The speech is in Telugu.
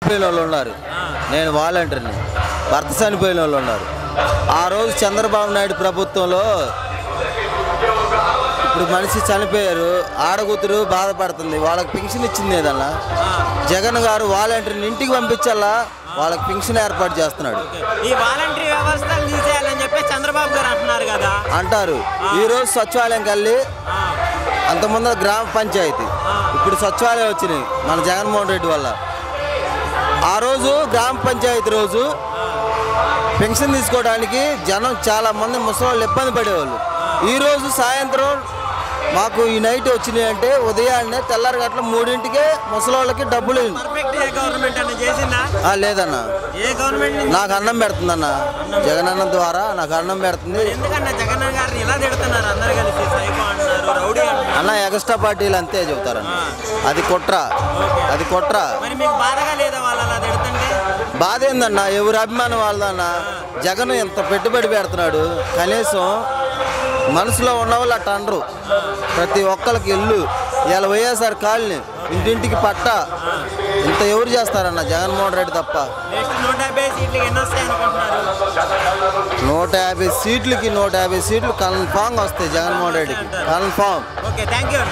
చనిపోయిన వాళ్ళు ఉన్నారు నేను వాలంటీర్ని భర్త చనిపోయిన వాళ్ళు ఉన్నారు ఆ రోజు చంద్రబాబు నాయుడు ప్రభుత్వంలో ఇప్పుడు మనిషి చనిపోయారు ఆడకూతురు బాధపడుతుంది వాళ్ళకి పెన్షన్ ఇచ్చింది ఏదన్నా జగన్ గారు వాలంటీర్ని ఇంటికి పంపించాలా వాళ్ళకి పెన్షన్ ఏర్పాటు చేస్తున్నాడు ఈ వాలంటరీ వ్యవస్థలు తీసేయాలని చెప్పి చంద్రబాబు గారు అంటున్నారు కదా అంటారు ఈరోజు సచివాలయంకి వెళ్ళి అంతకుముందు గ్రామ పంచాయతీ ఇప్పుడు సచివాలయం వచ్చినాయి మన జగన్మోహన్ రెడ్డి వల్ల ఆ రోజు గ్రామ పంచాయతీ రోజు పెన్షన్ తీసుకోవడానికి జనం చాలా మంది ముసలి ఇబ్బంది పడేవాళ్ళు ఈ రోజు సాయంత్రం మాకు ఈ నైట్ వచ్చినాయి అంటే ఉదయాన్నే తెల్లారి గట్ల మూడింటికే ముసలోళ్ళకి డబ్బులు పర్ఫెక్ట్ ఏ గవర్నమెంట్ అన్న చేసిందా ఆ, లేదన్న ఏ గవర్నమెంట్ నుంచి? నాకు అన్నం పెడుతుందన్న జగనన్న ద్వారా నాకు అన్నం పెడుతుంది ఎందుకన్నా జగన్ గారిని ఇలా తిడుతున్నారు అందరు కలిసి సైకో అంటున్నారు రౌడీ అంటున్నారు అన్న ఎక్స్ట్రా పార్టీలు అంతే చెబుతారన్న అది కుట్ర అది కుట్ర మరి మీకు బాధగా లేదా వాళ్ళు అలా తిడుతుంటే బాధ ఏందన్న ఎవరి అభిమానం వాళ్ళదన్న జగన్ ఎంత పెట్టుబడి పెడుతున్నాడు కనీసం మనసులో ఉన్న వాళ్ళు అట్ట అనరు ప్రతి ఒక్కరికి ఇల్లు ఇలా వైఎస్ఆర్ కాలనీ ఇంటింటికి పట్ట ఇంత ఎవరు చేస్తారన్న జగన్మోహన్ రెడ్డి తప్ప నెక్స్ట్ నూట యాభై సీట్లకి ఎన్ని వస్తాయి అనుకుంటున్నారు నూట యాభై సీట్లకి నూట యాభై సీట్లు కన్ఫామ్గా వస్తాయి జగన్మోహన్ రెడ్డికి కన్ఫామ్ ఓకే థ్యాంక్ యూ